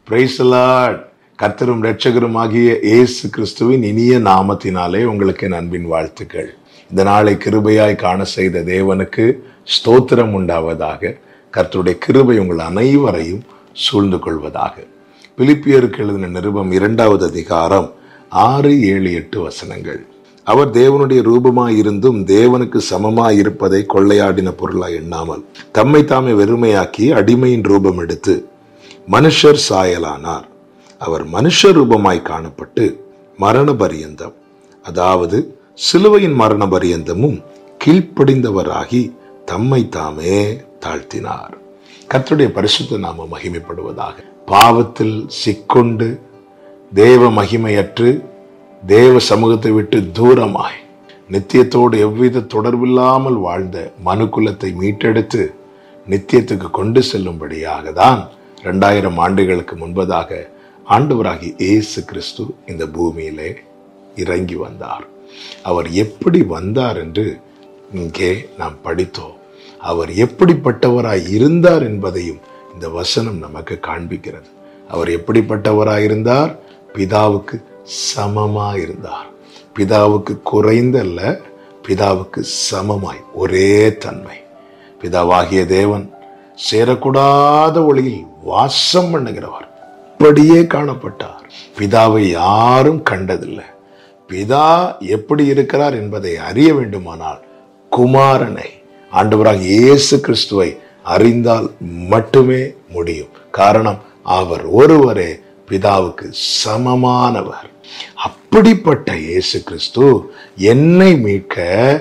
பிரைசலாட் கர்த்தரும் இரட்சகரும் ஆகிய இயேசு கிறிஸ்துவின் இனிய நாமத்தினாலே உங்களுக்கு என் அன்பின் வாழ்த்துக்கள் இந்த நாளை கிருபையாய் காண செய்த தேவனுக்கு ஸ்தோத்திரம் உண்டாவதாக கர்த்தருடைய கிருபை உங்கள் அனைவரையும் சூழ்ந்து கொள்வதாக பிலிப்பியருக்கு எழுதின நிருபம் இரண்டாவது அதிகாரம் ஆறு ஏழு எட்டு வசனங்கள் அவர் தேவனுடைய ரூபமாயிருந்தும் தேவனுக்கு சமமாய் இருப்பதை கொள்ளையாடின பொருளாய் எண்ணாமல் தம்மை தாமே வெறுமையாக்கி அடிமையின் ரூபம் எடுத்து மனுஷர் சாயலானார் அவர் மனுஷ ரூபமாய் காணப்பட்டு மரண பரியந்தம் அதாவது சிலுவையின் மரண பரியந்தமும் கீழ்ப்படிந்தவராகி தம்மை தாமே தாழ்த்தினார் கர்த்தருடைய பரிசுத்த நாம மகிமைப்படுவதாக பாவத்தில் சிக்கொண்டு தேவ மகிமையற்று தேவ சமூகத்தை விட்டு தூரமாய் நித்தியத்தோடு எவ்வித தொடர்பில்லாமல் வாழ்ந்த மனுக்குலத்தை மீட்டெடுத்து நித்தியத்துக்கு கொண்டு செல்லும்படியாக தான் ரெண்டாயிரம் ஆண்டுகளுக்கு முன்பதாக ஆண்டவராகி இயேசு கிறிஸ்து இந்த பூமியிலே இறங்கி வந்தார் அவர் எப்படி வந்தார் என்று இங்கே நாம் படித்தோம் அவர் எப்படிப்பட்டவராய் இருந்தார் என்பதையும் இந்த வசனம் நமக்கு காண்பிக்கிறது அவர் எப்படிப்பட்டவராய் இருந்தார் பிதாவுக்கு சமமா இருந்தார் பிதாவுக்கு குறைந்தல்ல பிதாவுக்கு சமமாய் ஒரே தன்மை பிதாவாகிய தேவன் சேரக்கூடாத ஒளியில் வாசம் பண்ணுகிறவர் அப்படியே காணப்பட்டார் பிதாவை யாரும் கண்டதில்லை பிதா எப்படி இருக்கிறார் என்பதை அறிய வேண்டுமானால் குமாரனை ஆண்டவராக இயேசு கிறிஸ்துவை அறிந்தால் மட்டுமே முடியும் காரணம் அவர் ஒருவரே பிதாவுக்கு சமமானவர் அப்படிப்பட்ட இயேசு கிறிஸ்து என்னை மீட்க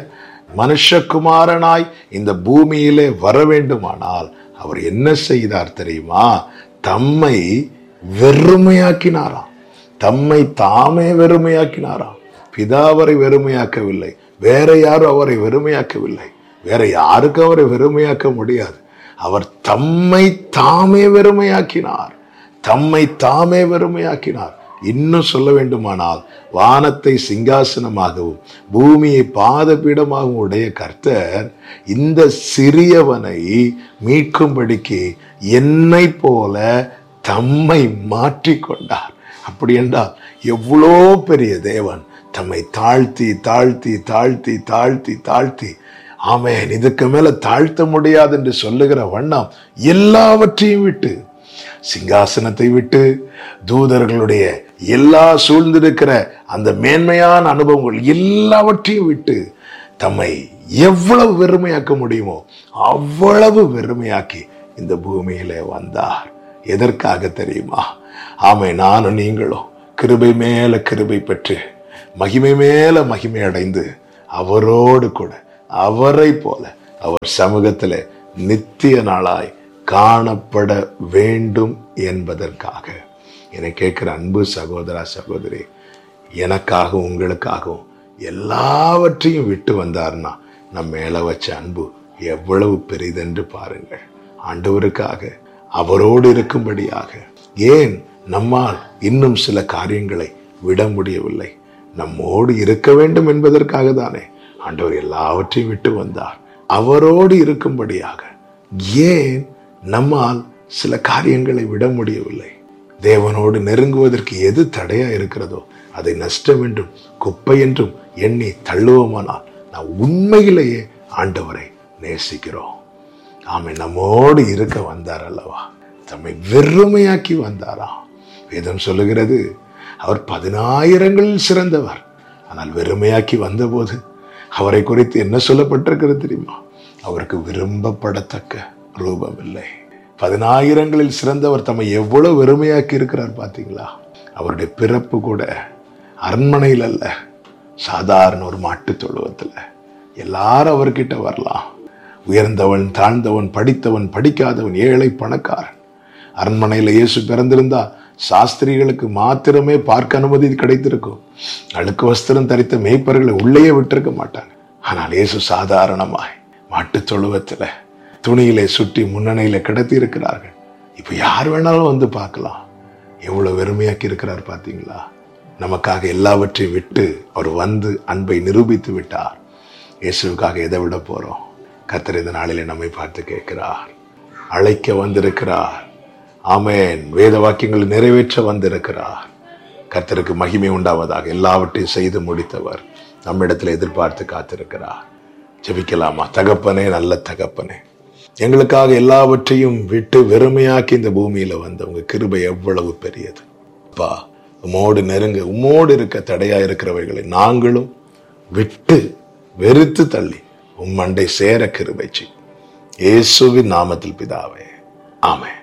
மனுஷகுமாரனாய் இந்த பூமியிலே வர வேண்டுமானால் அவர் என்ன செய்தார் தெரியுமா தம்மை வெறுமையாக்கினாராம் தம்மை தாமே வெறுமையாக்கினாராம் பிதாவரை வெறுமையாக்கவில்லை வேற யாரும் அவரை வெறுமையாக்கவில்லை வேற யாருக்கும் அவரை வெறுமையாக்க முடியாது அவர் தம்மை தாமே வெறுமையாக்கினார் தம்மை தாமே வெறுமையாக்கினார் இன்னும் சொல்ல வேண்டுமானால் வானத்தை சிங்காசனமாகவும் பூமியை பாதபீடமாகவும் உடைய கர்த்தர் இந்த சிறியவனை மீட்கும்படிக்கு என்னை போல தம்மை மாற்றிக்கொண்டார் அப்படி என்றால் எவ்வளோ பெரிய தேவன் தம்மை தாழ்த்தி தாழ்த்தி தாழ்த்தி தாழ்த்தி தாழ்த்தி ஆமேன் இதுக்கு மேல தாழ்த்த முடியாது என்று சொல்லுகிற வண்ணம் எல்லாவற்றையும் விட்டு சிங்காசனத்தை விட்டு தூதர்களுடைய எல்லா சூழ்ந்திருக்கிற அந்த மேன்மையான அனுபவங்கள் எல்லாவற்றையும் விட்டு தம்மை எவ்வளவு வெறுமையாக்க முடியுமோ அவ்வளவு வெறுமையாக்கி இந்த பூமியிலே வந்தார் எதற்காக தெரியுமா ஆமை நானும் நீங்களும் கிருபை மேல கிருபை பெற்று மகிமை மேல மகிமை அடைந்து அவரோடு கூட அவரை போல அவர் சமூகத்துல நித்திய நாளாய் காணப்பட வேண்டும் என்பதற்காக என்னை கேட்கிற அன்பு சகோதரா சகோதரி எனக்காகவும் உங்களுக்காகவும் எல்லாவற்றையும் விட்டு வந்தார்னா நம் மேல வச்ச அன்பு எவ்வளவு பெரிதென்று பாருங்கள் ஆண்டவருக்காக அவரோடு இருக்கும்படியாக ஏன் நம்மால் இன்னும் சில காரியங்களை விட முடியவில்லை நம்மோடு இருக்க வேண்டும் என்பதற்காக தானே ஆண்டவர் எல்லாவற்றையும் விட்டு வந்தார் அவரோடு இருக்கும்படியாக ஏன் நம்மால் சில காரியங்களை விட முடியவில்லை தேவனோடு நெருங்குவதற்கு எது தடையா இருக்கிறதோ அதை நஷ்டம் என்றும் குப்பை என்றும் எண்ணி தள்ளுவோமானால் நான் உண்மையிலேயே ஆண்டவரை நேசிக்கிறோம் ஆமை நம்மோடு இருக்க வந்தார் அல்லவா தம்மை வெறுமையாக்கி வந்தாரா வேதம் சொல்லுகிறது அவர் பதினாயிரங்களில் சிறந்தவர் ஆனால் வெறுமையாக்கி வந்தபோது அவரை குறித்து என்ன சொல்லப்பட்டிருக்கிறது தெரியுமா அவருக்கு விரும்பப்படத்தக்க ரூபம் இல்லை பதினாயிரங்களில் சிறந்தவர் தம்மை எவ்வளவு வெறுமையாக்கி இருக்கிறார் பார்த்தீங்களா அவருடைய பிறப்பு கூட அரண்மனையில் அல்ல சாதாரண ஒரு மாட்டு தொழுவத்தில் எல்லாரும் அவர்கிட்ட வரலாம் உயர்ந்தவன் தாழ்ந்தவன் படித்தவன் படிக்காதவன் ஏழை பணக்காரன் அரண்மனையில் இயேசு பிறந்திருந்தா சாஸ்திரிகளுக்கு மாத்திரமே பார்க்க அனுமதி கிடைத்திருக்கும் அழுக்கு வஸ்திரம் தரித்த மேய்ப்பர்களை உள்ளேயே விட்டிருக்க மாட்டாங்க ஆனால் இயேசு சாதாரணமாய் மாட்டு தொழுவத்துல துணியிலே சுட்டி முன்னணியில கிடத்தி இருக்கிறார்கள் இப்ப யார் வேணாலும் வந்து பார்க்கலாம் எவ்வளவு வெறுமையாக்கி இருக்கிறார் பார்த்தீங்களா நமக்காக எல்லாவற்றையும் விட்டு அவர் வந்து அன்பை நிரூபித்து விட்டார் இயேசுவுக்காக எதை விட போறோம் கத்தர் இந்த நாளிலே நம்மை பார்த்து கேட்கிறார் அழைக்க வந்திருக்கிறார் ஆமென் வேத வாக்கியங்களை நிறைவேற்ற வந்திருக்கிறார் கர்த்தருக்கு மகிமை உண்டாவதாக எல்லாவற்றையும் செய்து முடித்தவர் நம்மிடத்தில் எதிர்பார்த்து காத்திருக்கிறார் ஜெபிக்கலாமா தகப்பனே நல்ல தகப்பனே எங்களுக்காக எல்லாவற்றையும் விட்டு வெறுமையாக்கி இந்த பூமியில வந்த உங்க கிருபை எவ்வளவு பெரியது அப்பா உம்மோடு நெருங்க உம்மோடு இருக்க தடையா இருக்கிறவைகளை நாங்களும் விட்டு வெறுத்து தள்ளி உம் மண்டை சேர கிருபை செய். இயேசுவின் நாமத்தில் பிதாவே ஆமென்